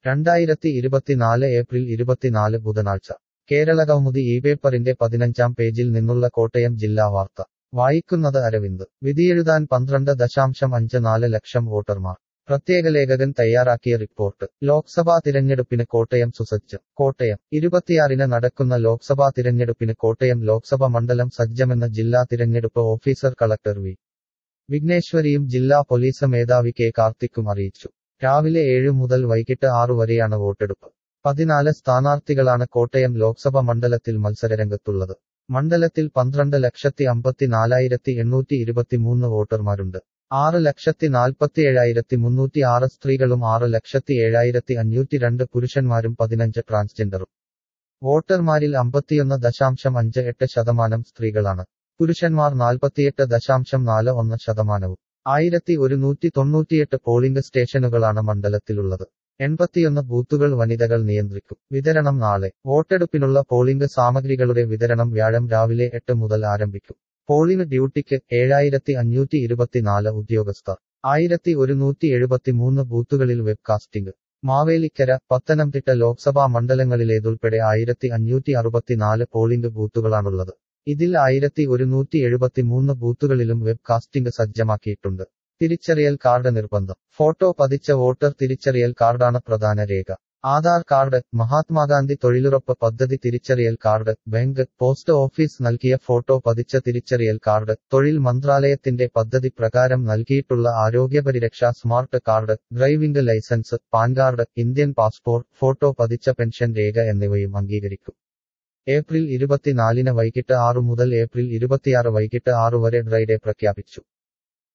രണ്ടായിരത്തി ഇരുപത്തിനാല് ഏപ്രിൽ ഇരുപത്തിനാല് ബുധനാഴ്ച കേരള കൗമുദി ഈ പേപ്പറിന്റെ പതിനഞ്ചാം പേജിൽ നിന്നുള്ള കോട്ടയം ജില്ലാ വാർത്ത വായിക്കുന്നത് അരവിന്ദ് വിധിയെഴുതാൻ പന്ത്രണ്ട് ദശാംശം അഞ്ച് നാല് ലക്ഷം വോട്ടർമാർ പ്രത്യേക ലേഖകൻ തയ്യാറാക്കിയ റിപ്പോർട്ട് ലോക്സഭാ തിരഞ്ഞെടുപ്പിന് കോട്ടയം സുസജ്ജം കോട്ടയം ഇരുപത്തിയാറിന് നടക്കുന്ന ലോക്സഭാ തിരഞ്ഞെടുപ്പിന് കോട്ടയം ലോക്സഭ മണ്ഡലം സജ്ജമെന്ന് ജില്ലാ തിരഞ്ഞെടുപ്പ് ഓഫീസർ കളക്ടർ വി വിഘ്നേശ്വരിയും ജില്ലാ പോലീസ് മേധാവി കെ കാർത്തിക്കും അറിയിച്ചു രാവിലെ ഏഴ് മുതൽ വൈകിട്ട് ആറു വരെയാണ് വോട്ടെടുപ്പ് പതിനാല് സ്ഥാനാർത്ഥികളാണ് കോട്ടയം ലോക്സഭ മണ്ഡലത്തിൽ മത്സരരംഗത്തുള്ളത് മണ്ഡലത്തിൽ പന്ത്രണ്ട് ലക്ഷത്തി അമ്പത്തിനാലായിരത്തി എണ്ണൂറ്റി ഇരുപത്തിമൂന്ന് വോട്ടർമാരുണ്ട് ആറ് ലക്ഷത്തി നാൽപ്പത്തിയേഴായിരത്തി മുന്നൂറ്റി ആറ് സ്ത്രീകളും ആറ് ലക്ഷത്തി ഏഴായിരത്തി അഞ്ഞൂറ്റി രണ്ട് പുരുഷന്മാരും പതിനഞ്ച് ട്രാൻസ്ജെൻഡറും വോട്ടർമാരിൽ അമ്പത്തിയൊന്ന് ദശാംശം അഞ്ച് എട്ട് ശതമാനം സ്ത്രീകളാണ് പുരുഷന്മാർ നാൽപ്പത്തിയെട്ട് ദശാംശം നാല് ഒന്ന് ശതമാനവും ആയിരത്തി ഒരുന്നൂറ്റി തൊണ്ണൂറ്റിയെട്ട് പോളിംഗ് സ്റ്റേഷനുകളാണ് മണ്ഡലത്തിലുള്ളത് എൺപത്തിയൊന്ന് ബൂത്തുകൾ വനിതകൾ നിയന്ത്രിക്കും വിതരണം നാളെ വോട്ടെടുപ്പിനുള്ള പോളിംഗ് സാമഗ്രികളുടെ വിതരണം വ്യാഴം രാവിലെ എട്ട് മുതൽ ആരംഭിക്കും പോളിംഗ് ഡ്യൂട്ടിക്ക് ഏഴായിരത്തി അഞ്ഞൂറ്റി ഇരുപത്തിനാല് ഉദ്യോഗസ്ഥർ ആയിരത്തി ഒരുന്നൂറ്റി എഴുപത്തിമൂന്ന് ബൂത്തുകളിൽ വെബ്കാസ്റ്റിംഗ് മാവേലിക്കര പത്തനംതിട്ട ലോക്സഭാ മണ്ഡലങ്ങളിലേതുൾപ്പെടെ ആയിരത്തി അഞ്ഞൂറ്റി അറുപത്തിനാല് പോളിംഗ് ബൂത്തുകളാണുള്ളത് ഇതിൽ ആയിരത്തി ഒരുന്നൂറ്റി എഴുപത്തിമൂന്ന് ബൂത്തുകളിലും വെബ്കാസ്റ്റിംഗ് സജ്ജമാക്കിയിട്ടുണ്ട് തിരിച്ചറിയൽ കാർഡ് നിർബന്ധം ഫോട്ടോ പതിച്ച വോട്ടർ തിരിച്ചറിയൽ കാർഡാണ് പ്രധാന രേഖ ആധാർ കാർഡ് മഹാത്മാഗാന്ധി തൊഴിലുറപ്പ് പദ്ധതി തിരിച്ചറിയൽ കാർഡ് ബാങ്ക് പോസ്റ്റ് ഓഫീസ് നൽകിയ ഫോട്ടോ പതിച്ച തിരിച്ചറിയൽ കാർഡ് തൊഴിൽ മന്ത്രാലയത്തിന്റെ പദ്ധതി പ്രകാരം നൽകിയിട്ടുള്ള ആരോഗ്യപരിരക്ഷ smart card driving licence PAN card Indian passport photo പതിച്ച പെൻഷൻ രേഖ എന്നിവയും അംഗീകരിക്കും ഏപ്രിൽ ഇരുപത്തിനാലിന് വൈകിട്ട് ആറു മുതൽ ഏപ്രിൽ ഇരുപത്തിയാറ് വൈകിട്ട് ആറു വരെ ഡ്രൈഡേ പ്രഖ്യാപിച്ചു